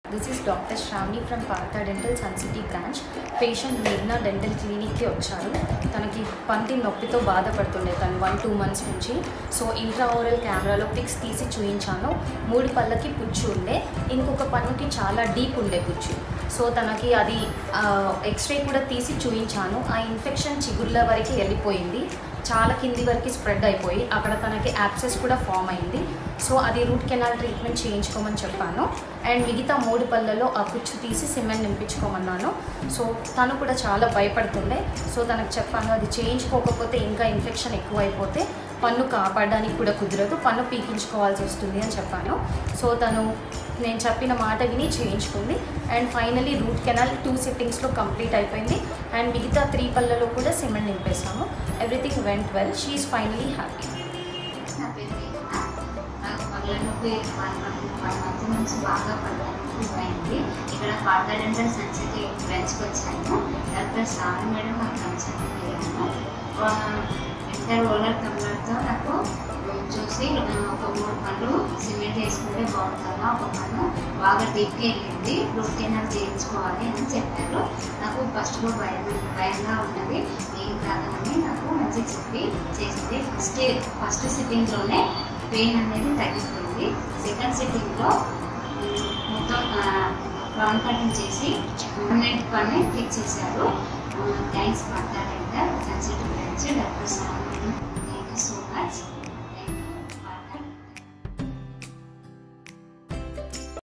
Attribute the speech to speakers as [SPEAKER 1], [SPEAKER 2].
[SPEAKER 1] This is doctor Sravani from Partha dental sun city branch patient మేఘ్నా dental క్లినిక్కి వచ్చారు తనకి పంటి నొప్పితో బాధపడుతుండే తను వన్ టూ మంత్స్ నుంచి సో ఇంట్రా ఓరల్ కెమెరాలో పిక్స్ తీసి చూయించాను మూడు పళ్ళకి పుచ్చు ఉండే ఇంకొక పన్నుకి చాలా డీప్ ఉండే పుచ్చు సో తనకి అది ఎక్స్రే కూడా తీసి చూయించాను ఆ ఇన్ఫెక్షన్ చిగుళ్ళ వరకు వెళ్ళిపోయింది చాలా కింది వరకు స్ప్రెడ్ అయిపోయి అక్కడ తనకి యాక్సెస్ కూడా ఫామ్ అయింది సో అది రూట్ కెనాల్ ట్రీట్మెంట్ చేయించుకోమని చెప్పాను అండ్ మిగతా మూడు పళ్ళలో ఆ పుచ్చు తీసి సిమెంట్ నింపించుకోమన్నాను సో తను కూడా చాలా భయపడుతుండే సో తనకు చెప్పాను అది చేయించుకోకపోతే ఇంకా ఇన్ఫెక్షన్ ఎక్కువైపోతే పన్ను కాపాడడానికి కూడా కుదరదు పన్ను పీకించుకోవాల్సి వస్తుంది అని చెప్పాను సో తను నేను చెప్పిన మాట విని చేయించుకుంది and finally root canal two సిట్టింగ్స్లో కంప్లీట్ అయిపోయింది అండ్ మిగతా త్రీ పళ్ళలో కూడా సిమెంట్ నింపేసాము everything went well she finally happy
[SPEAKER 2] నా పేరు మేఘన. నాకు పళ్ళ నొప్పి వన్ వన్ మంత్ నుంచి బాగా పళ్ళ నొప్పి పోయింది ఇక్కడ పాత డెంటల్ సంచికి బ్రాంచ్కి వచ్చాను డాక్టర్ శ్రావణి మేడం నాకు కన్సల్ట్ అయ్యాను ఇంటర్ రోలర్ కమ్మర్తో నాకు ఉమ్, చూసి ఆ, ఒక మూడు పళ్ళు సిమెంట్ వేసుకుంటే బాగుంటుందా ఒక పన్ను బాగా డీప్గా వెళ్ళింది రూట్ కెనాల్ చేయించుకోవాలి అని చెప్పారు నాకు ఫస్ట్ భయం భయంగా ఉన్నది ఏం కాదని నాకు మంచి చెప్పి చేసింది ఫస్ట్ ఫస్ట్ సిట్టింగ్లోనే పెయిన్ అనేది తగ్గిపోయింది సెకండ్ సిట్టింగ్లో మొత్తం రౌండ్ కటింగ్ చేసి పర్మనెంట్ పని ఫిక్స్ చేశారు థ్యాంక్స్ పడతారంటే consult branch doctor sir thank you so much